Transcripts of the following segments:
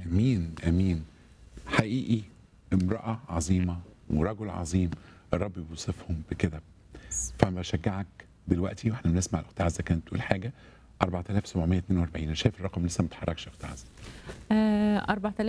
امين امين حقيقي امراه عظيمه ورجل عظيم الرب بيوصفهم بكده فانا بشجعك دلوقتي واحنا بنسمع الاخت عزه كانت بتقول حاجه 4742 انا شايف الرقم لسه ما اتحركش يا اخت عزه آه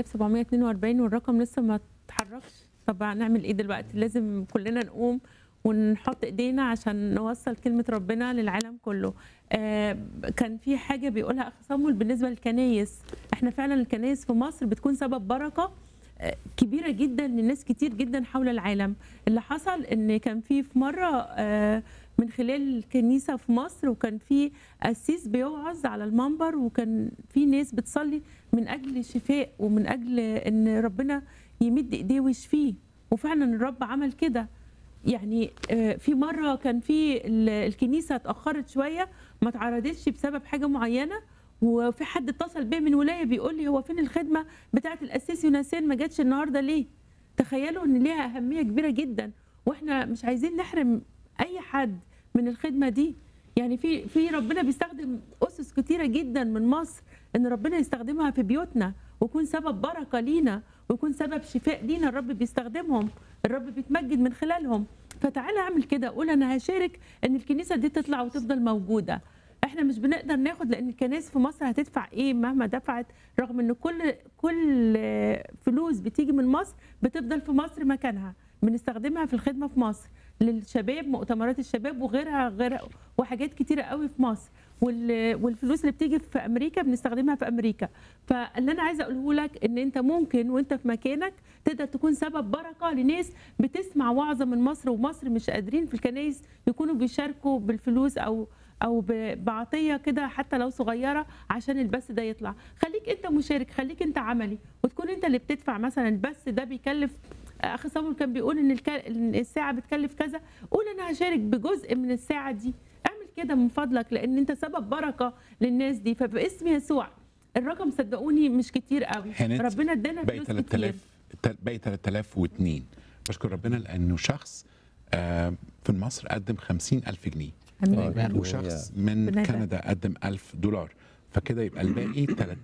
4742 والرقم لسه ما اتحركش طب هنعمل ايه دلوقتي لازم كلنا نقوم ونحط ايدينا عشان نوصل كلمة ربنا للعالم كله آه كان في حاجة بيقولها أخ صامول بالنسبة للكنايس احنا فعلا الكنايس في مصر بتكون سبب بركة آه، كبيرة جدا لناس كتير جدا حول العالم اللي حصل ان كان في في مرة آه، من خلال الكنيسة في مصر وكان في قسيس بيوعظ على المنبر وكان في ناس بتصلي من اجل شفاء ومن اجل ان ربنا يمد ايديه ويشفيه وفعلا الرب عمل كده يعني آه، في مره كان في ال- الكنيسه اتاخرت شويه ما اتعرضتش بسبب حاجه معينه وفي حد اتصل بيا من ولايه بيقول لي هو فين الخدمه بتاعه الاسيس يونسين ما جاتش النهارده ليه تخيلوا ان ليها اهميه كبيره جدا واحنا مش عايزين نحرم اي حد من الخدمه دي يعني في في ربنا بيستخدم اسس كتيره جدا من مصر ان ربنا يستخدمها في بيوتنا ويكون سبب بركه لينا ويكون سبب شفاء لينا الرب بيستخدمهم الرب بيتمجد من خلالهم فتعالى اعمل كده قول انا هشارك ان الكنيسه دي تطلع وتفضل موجوده احنا مش بنقدر ناخد لان الكنائس في مصر هتدفع ايه مهما دفعت رغم ان كل كل فلوس بتيجي من مصر بتفضل في مصر مكانها بنستخدمها في الخدمه في مصر للشباب مؤتمرات الشباب وغيرها غير وحاجات كتيره قوي في مصر وال- والفلوس اللي بتيجي في امريكا بنستخدمها في امريكا فاللي انا عايزه اقوله لك ان انت ممكن وانت في مكانك تقدر تكون سبب بركه لناس بتسمع وعظه من مصر ومصر مش قادرين في الكنائس يكونوا بيشاركوا بالفلوس او او ب- بعطيه كده حتى لو صغيره عشان البث ده يطلع خليك انت مشارك خليك انت عملي وتكون انت اللي بتدفع مثلا البث ده بيكلف اخي صابر كان بيقول ان الك- إن الساعه بتكلف كذا قول انا هشارك بجزء من الساعه دي اعمل كده من فضلك لان انت سبب بركه للناس دي فباسم يسوع الرقم صدقوني مش كتير قوي هانت ربنا ادانا باقي فلوس كتير 3000 تل- باقي 3002 بشكر ربنا لانه شخص آه، في مصر قدم 50000 جنيه امين آمين. وشخص من بنادى. كندا قدم 1000 دولار فكده يبقى الباقي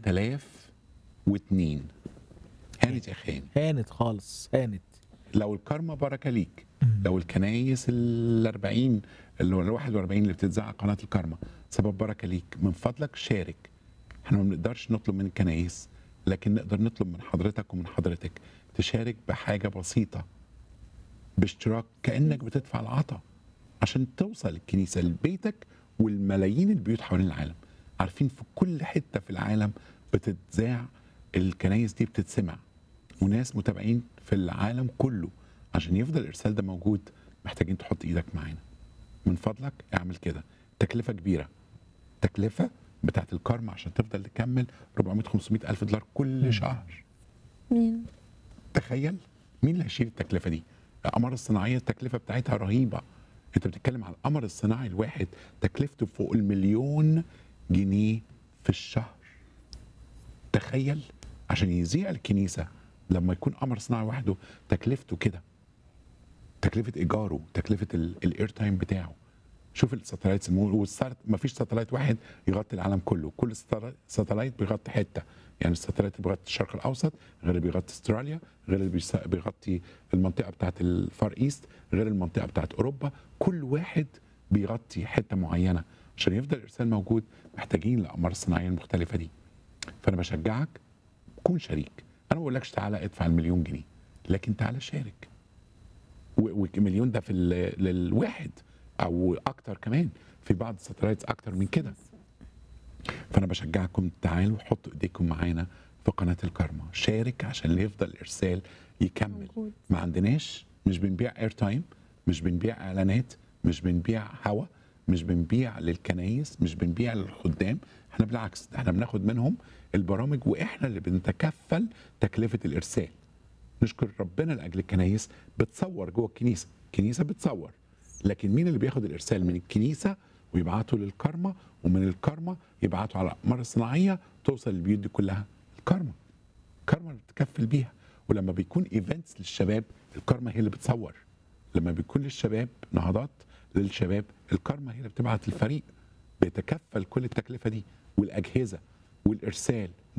3002 هانت يا خان هانت خالص هانت لو الكارما بركه ليك لو الكنايس ال 40 اللي هو ال 41 اللي بتتذاع على قناه الكارما سبب بركه ليك من فضلك شارك احنا ما بنقدرش نطلب من الكنايس لكن نقدر نطلب من حضرتك ومن حضرتك تشارك بحاجه بسيطه باشتراك كانك بتدفع العطا عشان توصل الكنيسه لبيتك والملايين البيوت حوالين العالم عارفين في كل حته في العالم بتتذاع الكنايس دي بتتسمع وناس متابعين في العالم كله عشان يفضل الارسال ده موجود محتاجين تحط ايدك معانا من فضلك اعمل كده تكلفه كبيره تكلفه بتاعت الكارما عشان تفضل تكمل 400 500 الف دولار كل شهر مين تخيل مين اللي هيشيل التكلفه دي القمر الصناعيه التكلفه بتاعتها رهيبه انت بتتكلم على القمر الصناعي الواحد تكلفته فوق المليون جنيه في الشهر تخيل عشان يذيع الكنيسه لما يكون قمر صناعي وحده تكلفته كده تكلفه ايجاره تكلفه الاير تايم بتاعه شوف الساتلايتس ما فيش ساتلايت واحد يغطي العالم كله كل ستار- ساتلايت بيغطي حته يعني الساتلايت اللي بيغطي الشرق الاوسط غير اللي بيغطي استراليا غير اللي بيس- بيغطي المنطقه بتاعت الفار ايست غير المنطقه بتاعت اوروبا كل واحد بيغطي حته معينه عشان يفضل الارسال موجود محتاجين الاقمار الصناعيه المختلفه دي فانا بشجعك كون شريك انا ما بقولكش تعالى ادفع المليون جنيه لكن تعالى شارك و- ومليون ده في ال- للواحد او اكتر كمان في بعض الساتلايتس اكتر من كده فانا بشجعكم تعالوا حطوا ايديكم معانا في قناه الكارما شارك عشان يفضل الارسال يكمل موجود. ما عندناش مش بنبيع اير تايم مش بنبيع اعلانات مش بنبيع هوا مش بنبيع للكنايس مش بنبيع للخدام احنا بالعكس ده احنا بناخد منهم البرامج واحنا اللي بنتكفل تكلفه الارسال نشكر ربنا لاجل الكنايس بتصور جوه الكنيسه الكنيسه بتصور لكن مين اللي بياخد الارسال من الكنيسه ويبعته للكارما ومن الكارما يبعته على الاقمار الصناعيه توصل للبيوت دي كلها الكارما الكارما اللي بتكفل بيها ولما بيكون ايفنتس للشباب الكارما هي اللي بتصور لما بيكون للشباب نهضات للشباب الكارما هي اللي بتبعت الفريق بيتكفل كل التكلفه دي والاجهزه والارسال